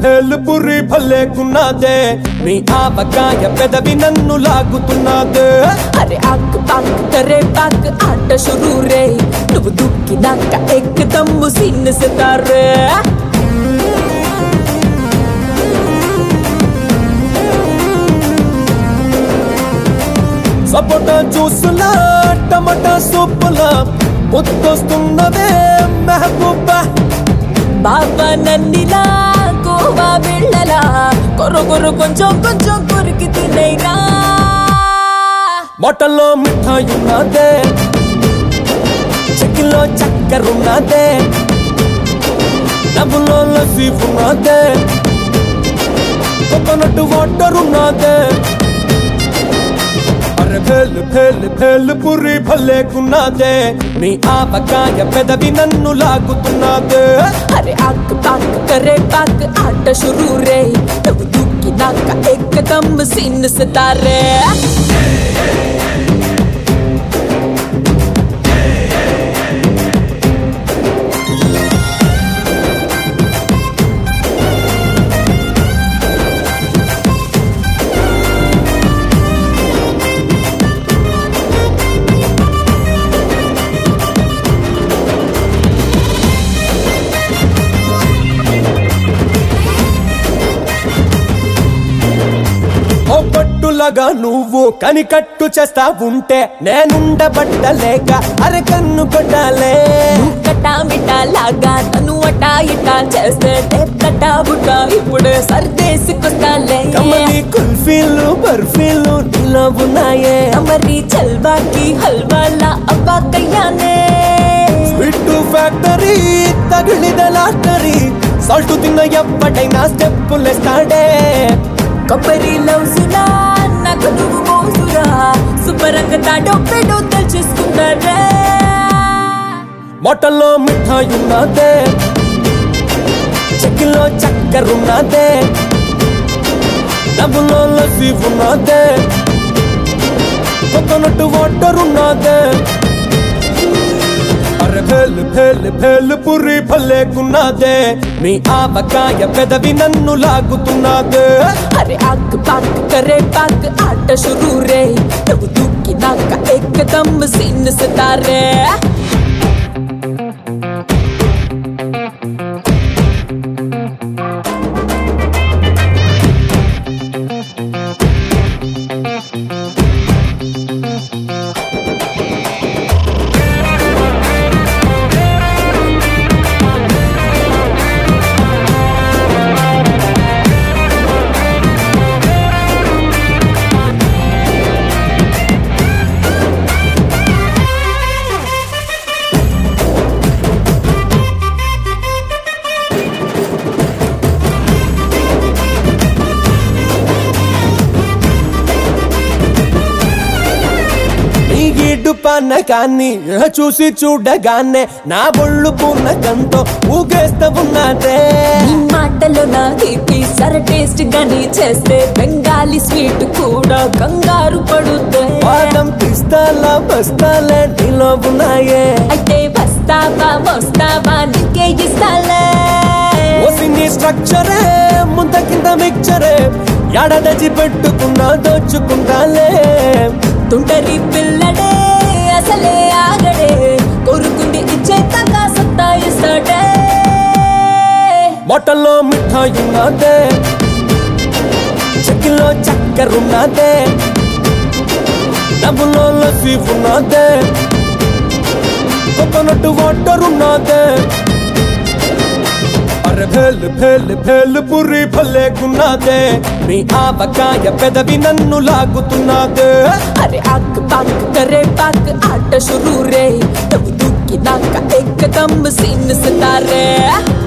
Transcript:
భేలు పురి భలేకున్నదే మీ ఆవకాయ పెదవి నన్ను లాగుతున్నదే అరే ఆక్ పాక్ కరే పాక్ ఆట షురూ రే నువ్వు దుక్కినాక ఎక్కదమ్ము సిన్ సితారే సపోటా జ్యూసులా టమాటా సూపులా ముద్దొస్తున్నదే మెహబూబా బాబా నన్నిలా గోవా వెళ్ళలా కొర్ర కొర్ర కొంచెం కొంచెం కొరికి తినైనా మటన్లో మిఠాయి ఉన్నదే చికెన్లో చక్కెర ఉన్నదే డబ్బులో లస్సీ ఉన్నదే కోకోనట్ వాటర్ ఉన్నదే అరే భేలు భేలు భేలు పురి భలేకున్నదే నీ ఆవకాయ పెదవి నన్ను లాగుతున్నదే అరే ఆక్ పాక్ కరే పాక్ ఆట షురూ రే నువ్వు దుక్కినాక ఎక్కదమ్ము సిన్ సితారే ఓ పట్టులగా నువ్వు కనికట్టు చేస్తా ఉంటే నేనుండబట్టలేక అరే కన్ను కొట్టాలే కటా మిటా లాగా తను అటా ఇటా చేస్తే తటా బుటా ఇప్పుడు సర్దేసుకొస్తాలే కమ్మని కుల్ఫీలు బర్ఫీలు నీలో ఉన్నాయే మరి చల్వాకి హల్వాలా అవ్వాకయ్యానే స్వీట్ ఫ్యాక్టరీ తగిలిద లాటరీ సాల్ట్ తిన్న ఎప్పటైనా స్టెప్పులేస్తాడే కొబ్బరి లౌసులా నాకు నువ్వు మోసురా శుభ్రంగా తాటో పెడో తెలుసుకున్నారే మటన్లో మిఠాయి ఉన్నదే చికెన్లో చక్కెర ఉన్నదే డబ్బులో లస్సీ ఉన్నదే కోకోనట్ వాటర్ ఉన్నదే అరే భేలు భేలు భేలు పురి భలేకున్నదే మీ ఆవకాయ పెదవి నన్ను లాగుతున్నదే అరే ఆక్ పాక్ కరే పాక్ ఆట షురూ రే నువ్వు దుక్కినాక ఎక్కదమ్ము సిన్ సితారే నీ గీడు పన్నకాన్ని చూసి చూడగానే నా బొళ్ళు పున్నకంతో ఊగేస్తా ఉన్నదే ఈ మాటలో నా తీపి సర టేస్ట్ గాని చేస్తే బెంగాలీ స్వీట్ కూడా కంగారు పడుద్దే పాదం పిస్తాల బస్తాలే నీలో ఉన్నాయే అయితే వస్తావా వస్తావా నీకే ఇస్తాలే ఓసిని స్ట్రక్చరే ముంత కింద మిక్చరే ఎడదచి పెట్టుకున్నా దోచుకుంటాలే తుంటరి పిల్లడే అసలే ఆగడే కొరుకుంది ఇచ్చేతగా సత్తా ఇస్తాడే మొట్టల్లో మిఠాయి ఉన్నదే చెక్కిలో చక్కెర ఉన్నదే డబ్బులో లస్సీ ఉన్నదే కోకోనట్ వాటర్ ఉన్నదే అరే భేలు భేలు భేలు పురి భలేకున్నదే మీ ఆవకాయ పెదవి నన్ను లాగుతున్నదే అరే ఆక్ పాక్ కరే పాక్ ఆట షురూ రే నువ్వు దుక్కినాక ఎక్కదమ్ము సిన్ సితారే